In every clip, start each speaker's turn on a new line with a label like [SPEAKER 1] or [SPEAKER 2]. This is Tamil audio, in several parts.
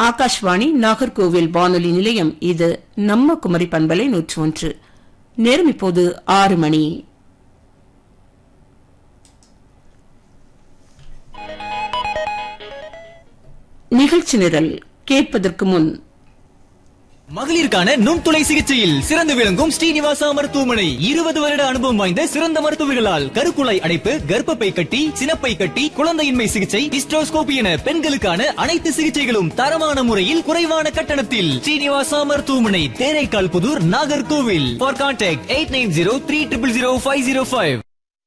[SPEAKER 1] ஆகாஷ்வாணி நாகர்கோவில் வானொலி நிலையம் இது நம்ம குமரி பண்பலை நூற்று ஒன்று நேரம் இப்போது ஆறு மணி நிகழ்ச்சி நிரல் கேட்பதற்கு முன்
[SPEAKER 2] மகளிருக்கான நுண்துளை சிகிச்சையில் சிறந்து விளங்கும் ஸ்ரீனிவாசா மருத்துவமனை இருபது வருட அனுபவம் வாய்ந்த சிறந்த மருத்துவர்களால் கருக்குழாய் அடைப்பு கர்ப்பப்பை கட்டி சினப்பை கட்டி குழந்தையின்மை சிகிச்சை ஹிஸ்டோஸ்கோபி என பெண்களுக்கான அனைத்து சிகிச்சைகளும் தரமான முறையில் குறைவான கட்டணத்தில் ஸ்ரீனிவாசா மருத்துவமனை Theraikal Puthur Nagercoil for contact eight nine zero three triple zero five zero five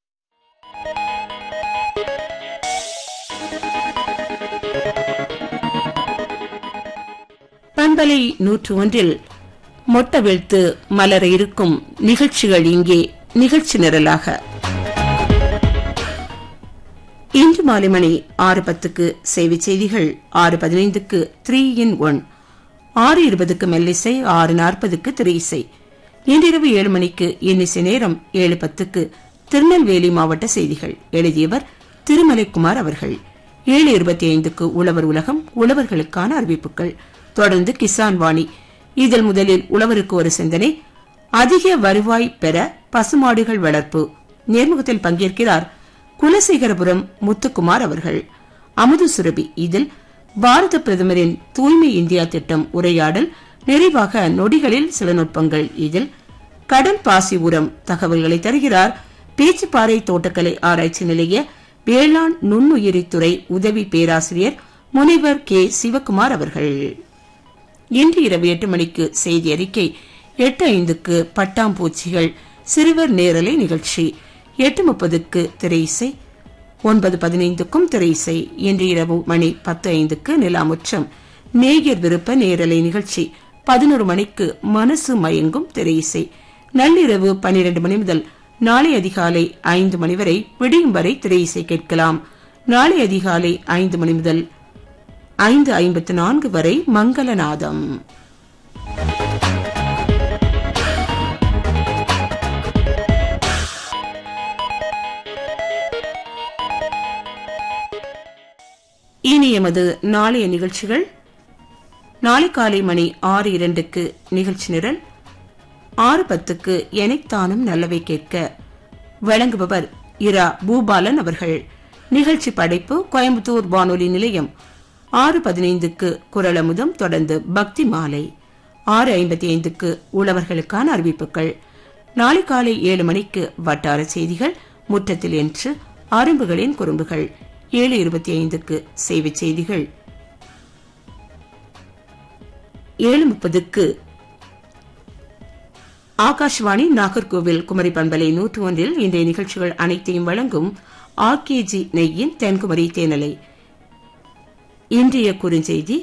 [SPEAKER 1] பண்பலை நூற்று ஒன்றில் மொட்ட வீழ்த்து மலர இருக்கும் நிகழ்ச்சிகள் இங்கே நிகழ்ச்சி நிரலாக இன்று மாலை மணி ஆறு பத்துக்கு செய்தி செய்திகள் ஆறு பதினைந்துக்கு த்ரீ இன் ஒன் ஆறு இருபதுக்கு மெல்லிசை ஆறு நாற்பதுக்கு திரை இசை இன்றிரவு ஏழு மணிக்கு இன்னிசை நேரம் ஏழு பத்துக்கு திருநெல்வேலி மாவட்ட செய்திகள் எழுதியவர் திருமலைக்குமார் அவர்கள் ஏழு இருபத்தி ஐந்துக்கு உழவர் உலகம் உழவர்களுக்கான அறிவிப்புகள் தொடர்ந்து கிசான் வாணி இதில் முதலில் உழவருக்கு ஒரு சிந்தனை அதிக வருவாய் பெற பசுமாடுகள் வளர்ப்பு நேர்முகத்தில் பங்கேற்கிறார் குலசேகரபுரம் முத்துக்குமார் அவர்கள் அமுது சுரபி இதில் பாரத பிரதமரின் தூய்மை இந்தியா திட்டம் உரையாடல் நிறைவாக நொடிகளில் சில நுட்பங்கள் இதில் கடல் பாசி உரம் தகவல்களை தருகிறார் பேச்சுப்பாறை தோட்டக்கலை ஆராய்ச்சி நிலைய வேளாண் நுண்ணுயிரித்துறை உதவி பேராசிரியர் முனைவர் கே சிவக்குமார் அவர்கள் இன்று இரவு எட்டு மணிக்கு செய்தி அறிக்கை எட்டு ஐந்துக்கு பட்டாம்பூச்சிகள் சிறுவர் நேரலை நிகழ்ச்சி எட்டு முப்பதுக்கு திரை இசை ஒன்பது பதினைந்துக்கும் திரை இசை இன்று இரவு மணி பத்து ஐந்துக்கு நிலாமுற்றம் நேயர் விருப்ப நேரலை நிகழ்ச்சி பதினோரு மணிக்கு மனசு மயங்கும் திரை இசை நள்ளிரவு பன்னிரண்டு மணி முதல் நாளை அதிகாலை ஐந்து மணி வரை விடியும் வரை திரை இசை கேட்கலாம் நாளை அதிகாலை ஐந்து மணி முதல் ஐந்து ஐம்பத்து நான்கு வரை மங்களநாதம் இனி எமது நாளைய நிகழ்ச்சிகள் நாளை காலை மணி ஆறு இரண்டுக்கு நிகழ்ச்சி நிரல் ஆறு பத்துக்கு எனைத்தானும் நல்லவை கேட்க வழங்குபவர் இரா பூபாலன் அவர்கள் நிகழ்ச்சி படைப்பு கோயம்புத்தூர் வானொலி நிலையம் ஆறு பதினைந்துக்கு குரலமுதம் தொடர்ந்து பக்தி மாலை ஆறு ஐம்பத்தி ஐந்துக்கு உழவர்களுக்கான அறிவிப்புகள் நாளை காலை ஏழு மணிக்கு வட்டார செய்திகள் முற்றத்தில் என்று அரும்புகளின் குறும்புகள் ஏழு இருபத்தி ஐந்துக்கு செய்தி செய்திகள் ஏழு முப்பதுக்கு ஆகாஷ்வாணி நாகர்கோவில் குமரி பண்பலை நூற்று ஒன்றில் இன்றைய நிகழ்ச்சிகள் அனைத்தையும் வழங்கும் ஆர்கேஜி நெய்யின் தென்குமரி தேனலை இன்றைய குறுஞ்செய்தி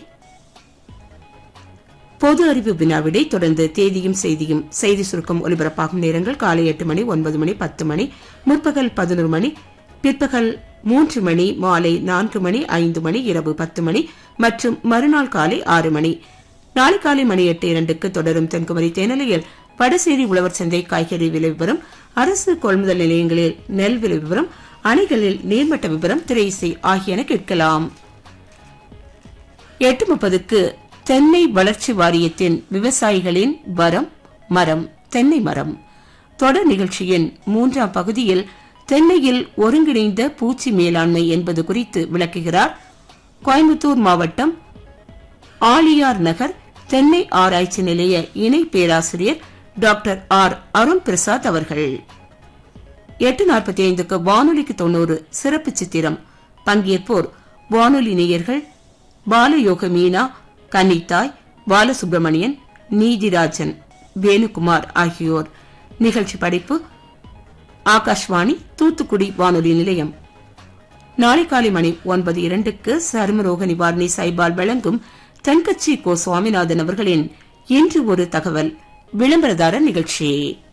[SPEAKER 1] பொது அறிவு வினாவிடை தொடர்ந்து தேதியும் செய்தியும் செய்தி சுருக்கம் ஒலிபரப்பாகும் நேரங்கள் காலை எட்டு மணி ஒன்பது மணி பத்து மணி முற்பகல் பதினோரு மணி பிற்பகல் மூன்று மணி மாலை நான்கு மணி ஐந்து மணி இரவு பத்து மணி மற்றும் மறுநாள் காலை ஆறு மணி நாளை காலை மணி எட்டு இரண்டுக்கு தொடரும் தென்குமரி தேனலையில் வடசேரி உழவர் சந்தை காய்கறி விலை விவரம் அரசு கொள்முதல் நிலையங்களில் நெல் விலை விவரம் அணைகளில் நீர்மட்ட விவரம் திரை இசை ஆகியன கேட்கலாம் எட்டு முப்பதுக்கு தென்னை வளர்ச்சி வாரியத்தின் விவசாயிகளின் வரம் மரம் தென்னை மரம் தொடர் நிகழ்ச்சியின் மூன்றாம் பகுதியில் தென்னையில் ஒருங்கிணைந்த பூச்சி மேலாண்மை என்பது குறித்து விளக்குகிறார் கோயம்புத்தூர் மாவட்டம் ஆலியார் நகர் தென்னை ஆராய்ச்சி நிலைய இணை பேராசிரியர் டாக்டர் ஆர் அருண் பிரசாத் அவர்கள் எட்டு நாற்பத்தி ஐந்துக்கு வானொலிக்கு தொண்ணூறு சிறப்பு சித்திரம் பங்கேற்போர் வானொலி நேயர்கள் பாலயோக மீனா கன்னித்தாய் பாலசுப்ரமணியன் நீதிராஜன் வேணுகுமார் ஆகியோர் நிகழ்ச்சி படைப்பு ஆகாஷ்வாணி தூத்துக்குடி வானொலி நிலையம் நாளை காலை மணி ஒன்பது இரண்டுக்கு சருமரோக நிவாரணி சைபால் வழங்கும் தென்கட்சி கோ சுவாமிநாதன் அவர்களின் இன்று ஒரு தகவல் விளம்பரதாரர் நிகழ்ச்சி